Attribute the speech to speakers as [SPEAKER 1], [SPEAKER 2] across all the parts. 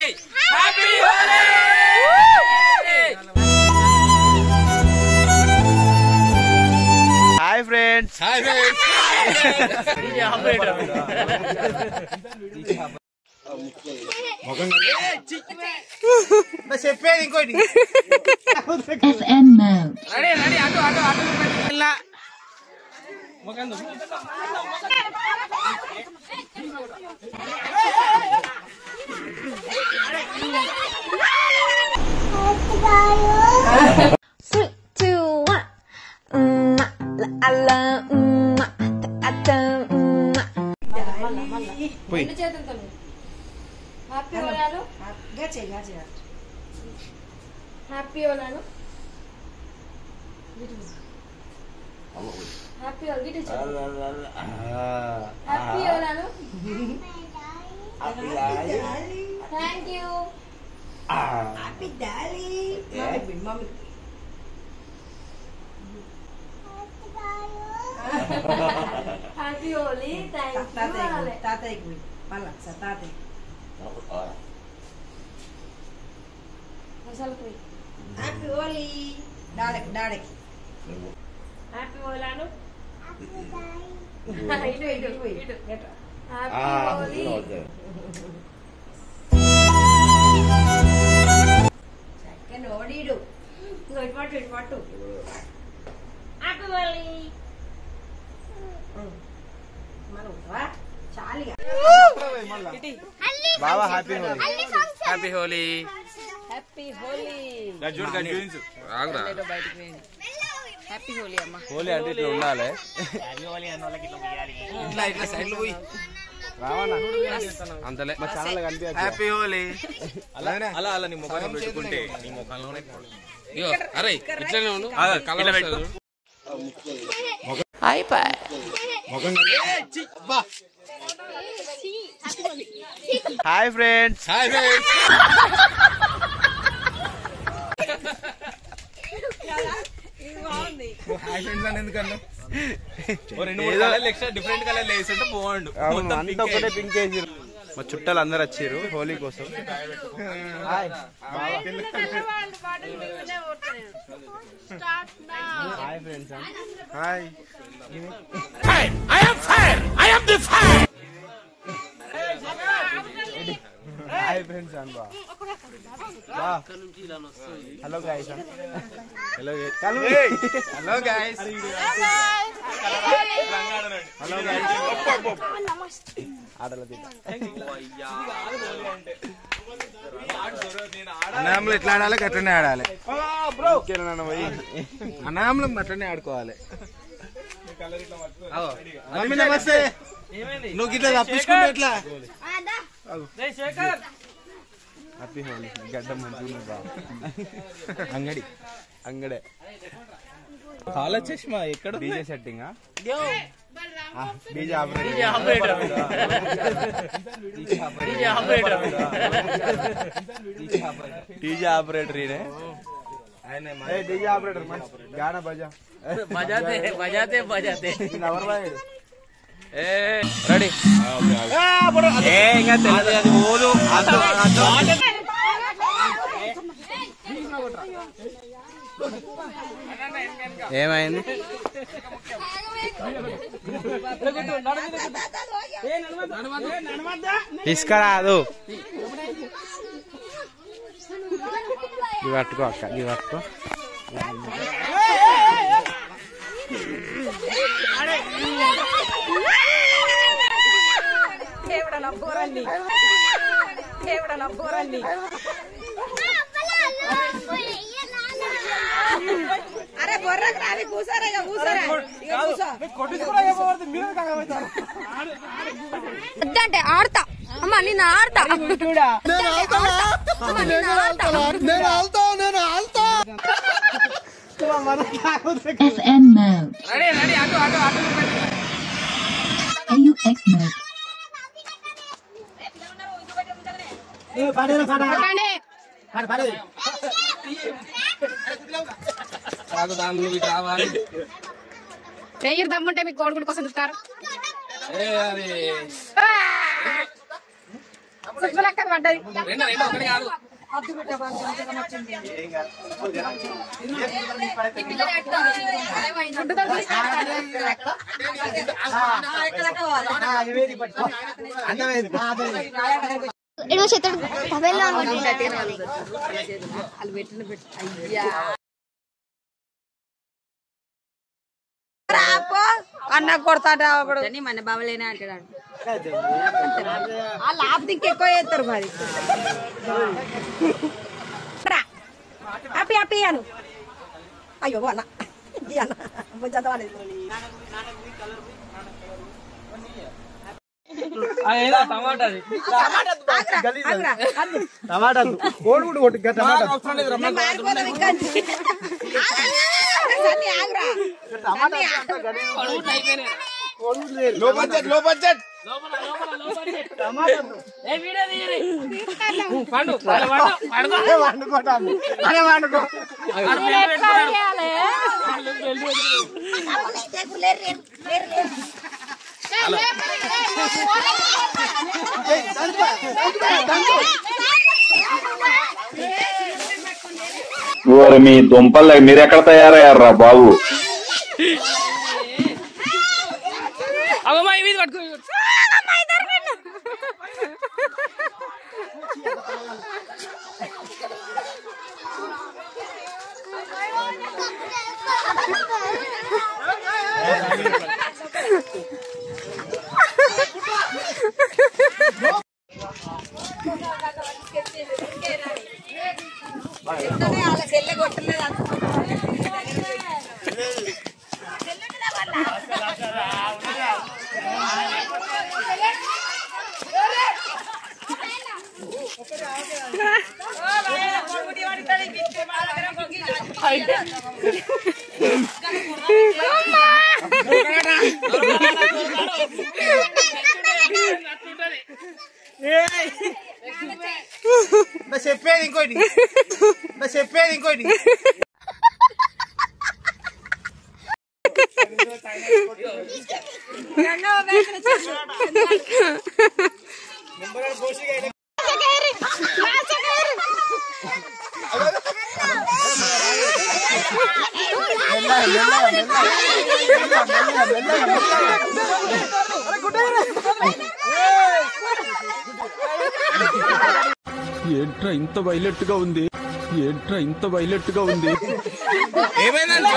[SPEAKER 1] Happy Holi
[SPEAKER 2] hi friends
[SPEAKER 1] hi friends
[SPEAKER 2] చెప్పేది ఇంకోటి
[SPEAKER 3] FM mode.
[SPEAKER 1] Ready ready అటు అటు అటు
[SPEAKER 2] ఇలా
[SPEAKER 4] Three, two, one. Mm, la la, mm, ta ta, mm.
[SPEAKER 2] పోయి
[SPEAKER 5] రెండు చేతులతో హ్యాపీ ఓలాను హ్యాపీ ఓలాను హ్యాపీ ఓల్ గిట్ హ్యాపీ ఓలాను thank you happy Holi thank you
[SPEAKER 6] తాతయ్యకి మళ్ళా సార్ తాతయ్య
[SPEAKER 5] అసలు పోయి
[SPEAKER 6] హ్యాపీ హోలీ డాడకి డాడకి
[SPEAKER 5] హ్యాపీ ఓలాను ఇటు ఇటు ఇటు హ్యాపీ ఓలీ
[SPEAKER 6] చక్కని ఓడీడు
[SPEAKER 5] ఇంకో ఇటు పట్టు ఇటు పట్టు హ్యాపీ ఓలీ
[SPEAKER 6] మనం ఉంటావా చాలిగా
[SPEAKER 2] బాబా happy Holi
[SPEAKER 1] happy Holi
[SPEAKER 5] happy Holi
[SPEAKER 1] ఆగురా
[SPEAKER 2] హోలీ అంటే ఇట్లా ఉండాలి
[SPEAKER 1] ఇట్లా ఇట్లా సైడ్ పోయి
[SPEAKER 2] రావన్నా
[SPEAKER 1] అంతలే
[SPEAKER 2] మా ఛానల్ కనిపించదు
[SPEAKER 1] హ్యాపీ హోలీ
[SPEAKER 7] అలా అలా నీ ముఖాన్ని పెట్టుకుంటే నీ ముఖంలోనే
[SPEAKER 1] ఇగో అరే ఇట్లనే ఉండు కలర్ వస్తుంది చూడు.
[SPEAKER 2] Hi friends
[SPEAKER 1] hi friends
[SPEAKER 7] hi friends అని ఎందుకన్నా ఓ రెండు మూడు కలర్లు ఎక్స్ట్రా డిఫరెంట్ కలర్లు వేస్తుంటే బాగుండు
[SPEAKER 2] అవును
[SPEAKER 7] మొత్తం
[SPEAKER 2] అంతా
[SPEAKER 7] pink
[SPEAKER 2] ఒకటే
[SPEAKER 7] వేసి.
[SPEAKER 2] పింక్ వేసి మా చుట్టాలు అందరు వచ్చారు హోలీ కోసం hi hi friends hi hi friends అన్ బా hello guys hello hello
[SPEAKER 7] hello guys
[SPEAKER 2] hello guys ఆడల
[SPEAKER 7] అనామలు ఎట్లా ఆడాలి గట్లనే ఆడాలి
[SPEAKER 2] నాన్న పోయి
[SPEAKER 7] అనామలం అట్లనే ఆడుకోవాలి అగో, మమ్మీ నమస్తే నువ్వు గిట్లా తప్పించుకుంటే ఎట్లా
[SPEAKER 2] హ్యాపీ హోలీ గడ్డ మంచిగా బా అంగడి అంగడే
[SPEAKER 7] కాల చష్మా ఎక్కడ
[SPEAKER 2] DJ setting DJ operator DJ operator ఈయనే ఏ డీజే ఆపరేటర్ మంచి గానా బజా
[SPEAKER 1] బజాతే బజాతే బజాతే
[SPEAKER 2] ఇది ఎవరు బాయ్
[SPEAKER 1] ఏ రెడీ
[SPEAKER 2] ఏ ఇంకా తెలియదు అది పోదు ఏమైంది తీసుకురాదు ఇవి పట్టుకో అక్క ఇవి పట్టుకో
[SPEAKER 6] అరే బొర్రకు రావి కూసారా ఇక కూసారా ఇక కూసో
[SPEAKER 4] వద్దంటే ఆడతా అమ్మ నిన్ను ఆడతా అమ్మ నిన్ను ఆడతా
[SPEAKER 3] FM mode.
[SPEAKER 1] రెడీ రెడీ అటు అటు అటు
[SPEAKER 3] AUX mode.
[SPEAKER 1] కాదు దాని నువ్వు ఇటు రావాలి
[SPEAKER 4] ప్రేయర్ దమ్ముంటే మీకు కోడుకుడు కోసం చూస్తారు
[SPEAKER 1] ఏ అది
[SPEAKER 4] సుబ్బలక్క పడ్డది
[SPEAKER 1] రెండు రెండు ఒకటి కాదు
[SPEAKER 8] ఇడు చేతుడు తబెల్లో
[SPEAKER 6] రాపో అన్న కొడతాట అప్పుడు
[SPEAKER 5] మన బావలేనా అంటాడు
[SPEAKER 6] ఆ లాభ ఇంకెక్కువ చేస్తారు మరి రా. హ్యాపీ హ్యాపీ అను అయ్యో అన్న ఈ అన్న కొంచెం చదవాలి. ఆగురా, ఆగు.
[SPEAKER 2] టమాటా కోడిగుడు కొట్టు ఇంకా టమాటా
[SPEAKER 6] నేను మారిపోదాం ఇంకా. సన్నీ, ఆగురా. సన్నీ, ఆగు.
[SPEAKER 2] లో బడ్జెట్ లో బడ్జెట్
[SPEAKER 1] పండు పండు
[SPEAKER 2] వండుకోటాను అరే వండుకో
[SPEAKER 9] ఓరి మీ దుంపలు మీరెక్కడ తయారయ్యారా బాబు
[SPEAKER 1] అమ్మమ్మ ఇవి పట్టుకో
[SPEAKER 6] చెప్తానే వాళ్ళ చెల్లె కొట్టలేదు అంత.
[SPEAKER 2] చెప్పేది ఇంకోటి చెప్పేది ఇంకోటి
[SPEAKER 10] ఏంట్రా ఇంత వైలెట్ గా ఉంది ఏంట్రా ఇంత వైలెట్ గా ఉంది
[SPEAKER 1] ఏమైందండి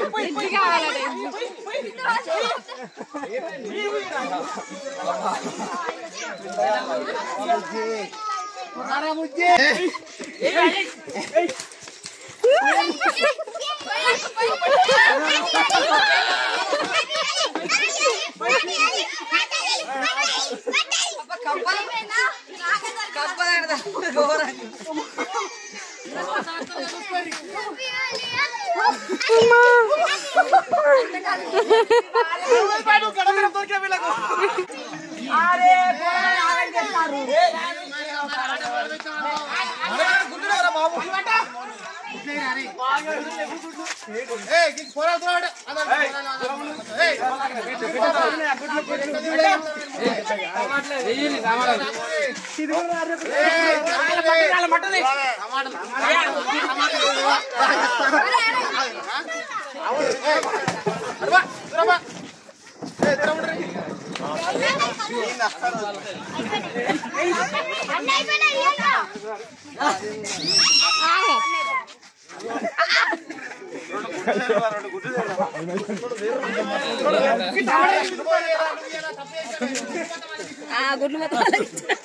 [SPEAKER 6] ఆ గుడ్లు మొత్తం వాళ్ళకి ఇచ్చేయ్.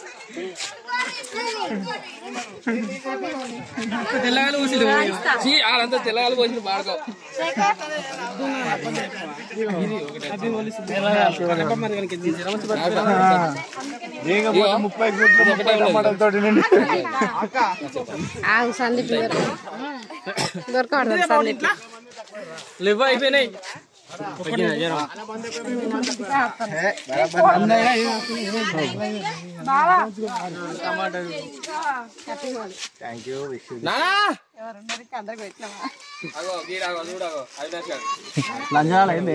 [SPEAKER 1] తెల్లగాలు పోసిండు చీ, వాళ్ళంతా తెల్లగాలు పోసిండు బాడుకో
[SPEAKER 2] ముప్పై గుడ్లు ముప్పై టమాటాలతో నిండి
[SPEAKER 4] ఆగు సందీప్ దొరకబడదు సందీప్
[SPEAKER 1] లేవు అయిపోయినాయి నానా అగో గీడ అగో చూడగో అవినాష్ గారు
[SPEAKER 2] లంజాలైంది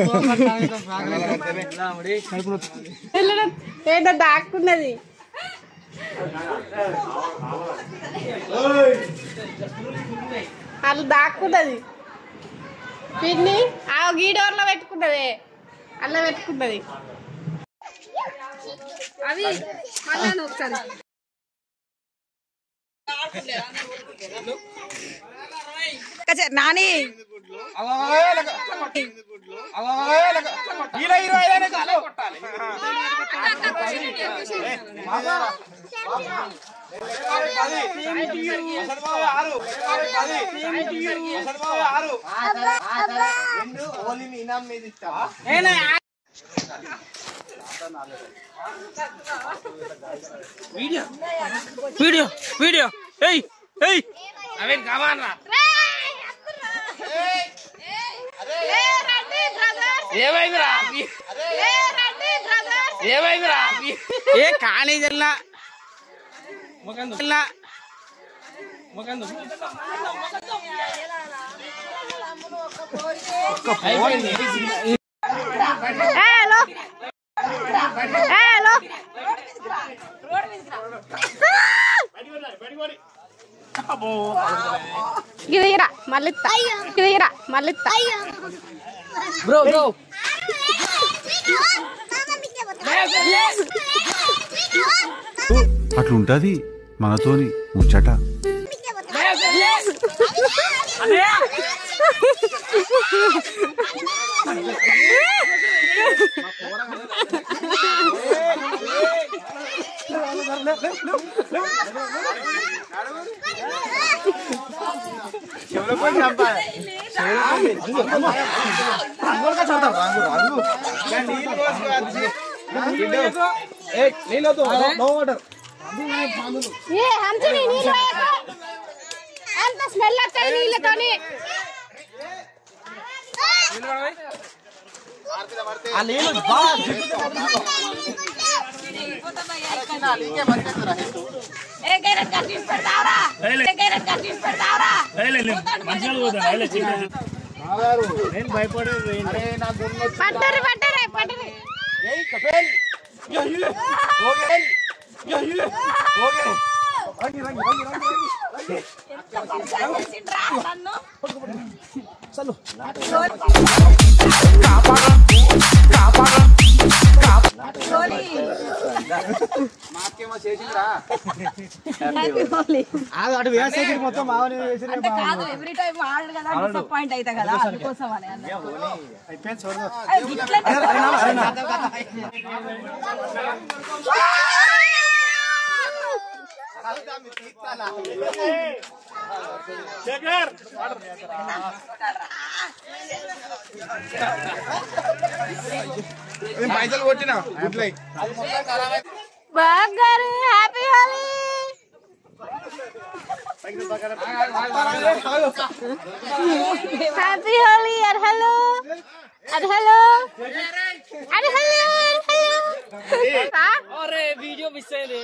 [SPEAKER 4] ఏంటో దాక్కున్నది
[SPEAKER 11] అది దాక్కున్నది పిన్ని ఆ గీడోర్లో పెట్టుకున్నది అల్ల పెట్టుకున్నది అవి మళ్ళా ఒకసారి
[SPEAKER 6] నాని
[SPEAKER 1] వీడియో వీడియో వీడియో ఏయ్ ఏయ్ అవే కావాలరా ఏమైందిరా ఏమైందిరా ఏ కానీ జిల్లా జిల్లా
[SPEAKER 11] హలో హలో ఇదిరా మళ్ళీ ఇదిరా మళ్ళీ
[SPEAKER 1] బ్రో బ్రో
[SPEAKER 10] అట్లుంటది మనతోని ముచ్చట
[SPEAKER 11] ఏ హంసని నీళ్ళు పోయకు. అంత స్మెల్ వస్తాయి నీళ్ళతోని పట్టరు పట్టరు పట్టరు
[SPEAKER 2] అటు వేసేది మొత్తం మావని వేసి
[SPEAKER 6] అంటే కాదు ఎవ్రీ టైం ఆడడు కదా డిసప్పాయింట్ అవుతా కదా అందుకోసం అని అన్న.
[SPEAKER 2] అయిపోయింది చూడదు
[SPEAKER 6] అది ఇట్లనే
[SPEAKER 2] పైసలు కొట్టిన గుడ్లై
[SPEAKER 11] బాగారు హ్యాపీ హోలీ హ్యాపీ హోలీ అర్ హలో అర్ హలో అర్ హలో అర్ హలో
[SPEAKER 1] అరే వీడియో మిస్ అయింది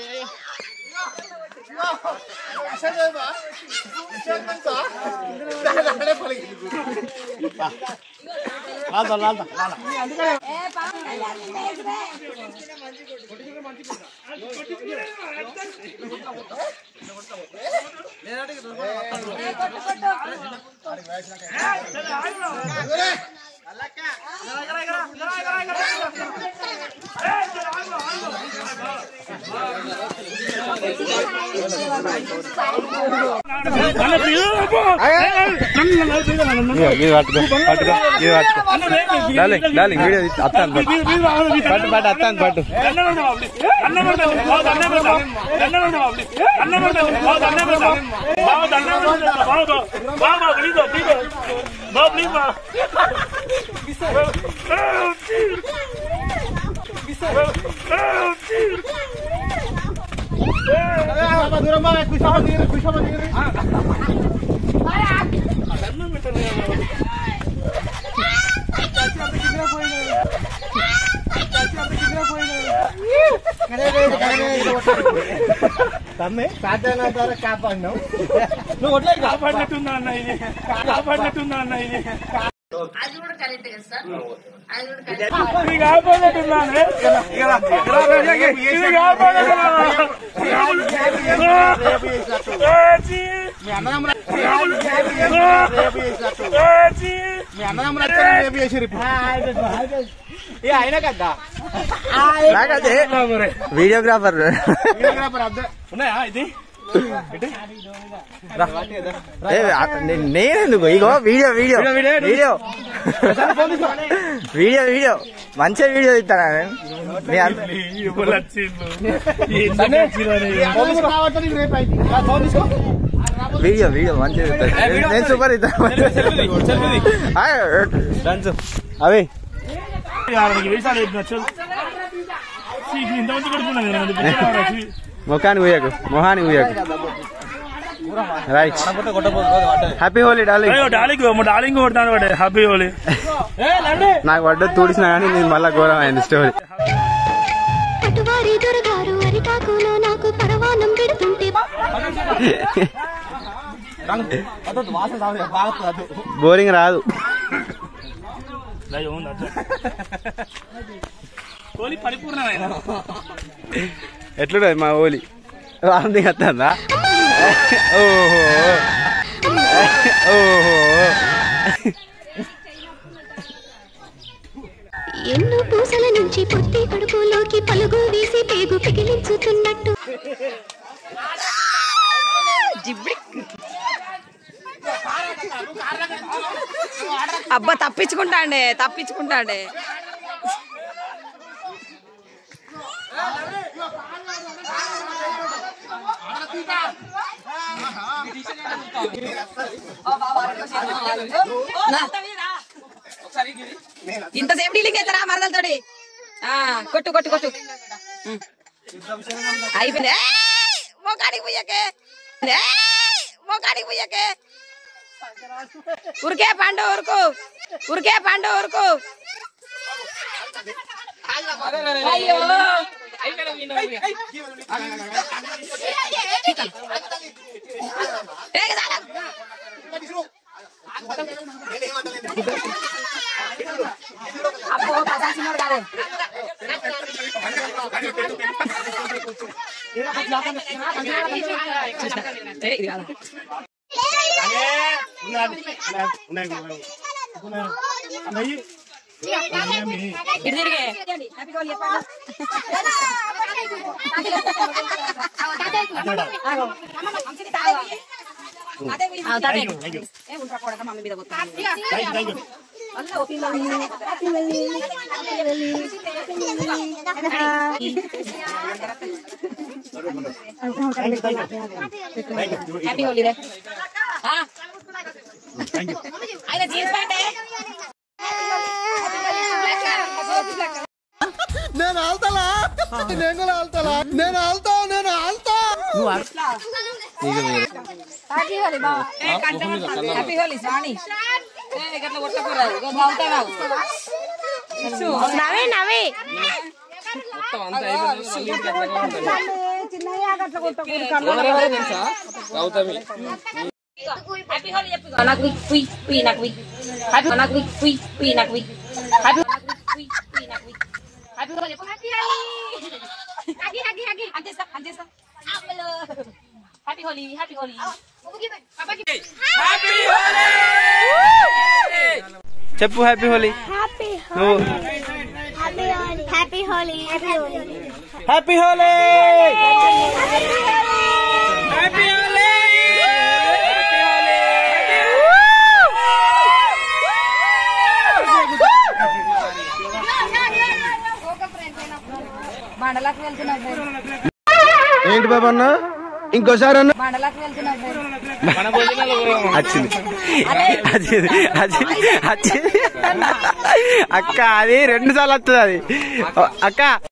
[SPEAKER 2] వీడియో అత్తాను పట్టు పట్టు అత్తాను పట్టు తమ్మి సాధ్యమైన ద్వారా కాపాడినావు నువ్వు వడ్లే కాపాడినట్టుందా అన్న ఇది కాపాడినట్టుందా అన్న ఇది వీడియోగ్రాఫర్
[SPEAKER 7] ఉన్నాయా ఇది
[SPEAKER 2] నేనెందుకు ఇగో video video video video video మంచిగా వీడియో ఇస్తాను నేను మీ అంత- వీడియో వీడియో మంచిగా ఇస్తాను నేను సూపర్ ఇస్తాను అవి ముఖానికి ఊయకు మొహానికి ఊయకు right happy Holi darling
[SPEAKER 10] darling darling కొడతాను వాడు హ్యాపీ హోలీ
[SPEAKER 2] నాకు పడ్డ తూడిసిన కానీ నేను మళ్ళా ఘోరమైంది స్టోరీ
[SPEAKER 8] అటువారి దొరగారు అరిటాకులో నాకు పరవానం పెడుతుంటే
[SPEAKER 2] బోరింగ్ రాదు
[SPEAKER 10] హోలీ పరిపూర్ణమైన
[SPEAKER 2] ఎట్లుంటది మా ఓలి రాంది వస్తుందా ఓహో ఓహో
[SPEAKER 8] ఎన్నో పూసల నుంచి పొత్తి కడుపులోకి పలుగు వేసి పేగు పిగిలించుతున్నట్టు
[SPEAKER 6] అబ్బా తప్పించుకుంటాండే తప్పించుకుంటాండే ఇంతసేపు డీలింగ్ అవుతారా మరదలతోటి ఆ, కొట్టు కొట్టు కొట్టు ఉం. అయిపోయింది ఏయ్! మోకాడికి పోయాకే ఏయ్! మోకాడికి పోయాకే ఉరికే పండు ఉరుకు ఉరికే పండు ఉరుకు అయ్యో ఏ కదా అబ్బో పసాసినోడు కాదే ఏ, ఇది కాదా ఇటు తిరిగే హ్యాపీ హోలీ చెప్పండి ఆగో. ఆ, తాతయ్య. ఏ, ఉంటా కొడక, మమ్మీ మీద కొత్త. అల్లా, ఓ పిల్లలు. హ్యాపీ హోలీ రే ఆ. ఆయన జీన్స్ ప్యాంటే
[SPEAKER 2] నేను ఆల్తాలా నేను కూడా ఆల్తాలా నేను ఆల్తా నేను ఆల్తా
[SPEAKER 6] హ్యాపీ హోలీ బా హ్యాపీ హోలీ శ్రావణి ఏ, గట్ల కొట్టకూడదు ఇగో బాగుతావు
[SPEAKER 11] నవే నవే
[SPEAKER 1] మొత్తం అంతా అయిపోయింది మళ్ళీ ఇంటికి అట్లా ఉంటుంది.
[SPEAKER 6] చిన్నయ్య గట్ల కొట్టకూడదు
[SPEAKER 1] ఎవరెవరో తెలుసా గౌతమి
[SPEAKER 6] హ్యాపీ హోలీ చెప్పు నాకు విక్ కుయ్ కుయ్ నాకు విక్ హ్యాపీ నాకు విక్ కుయ్ కుయ్ నాకు విక్ హ్యాపీ నాకు విక్ కుయ్ కుయ్ నాకు విక్ హ్యాపీ హోలీ చెప్పు హ్యాపీ హోలీ హగి హగి హగి అంతేస్తా అంతేస్తా హ్యాపీ హోలీ హ్యాపీ హోలీ
[SPEAKER 2] చెప్పు హ్యాపీ హోలీ
[SPEAKER 8] హ్యాపీ
[SPEAKER 2] నువ్వు
[SPEAKER 8] happy Holi happy Holi happy Holi
[SPEAKER 2] happy Holi
[SPEAKER 6] మండలకు వెళ్తున్నావు
[SPEAKER 2] ఏంటి బాబా అన్న ఇంకోసారి అన్న
[SPEAKER 6] మండలకు వెళ్తున్నావు
[SPEAKER 2] వచ్చింది వచ్చింది వచ్చింది వచ్చింది అక్క అది రెండు సార్లు వస్తుంది అది అక్క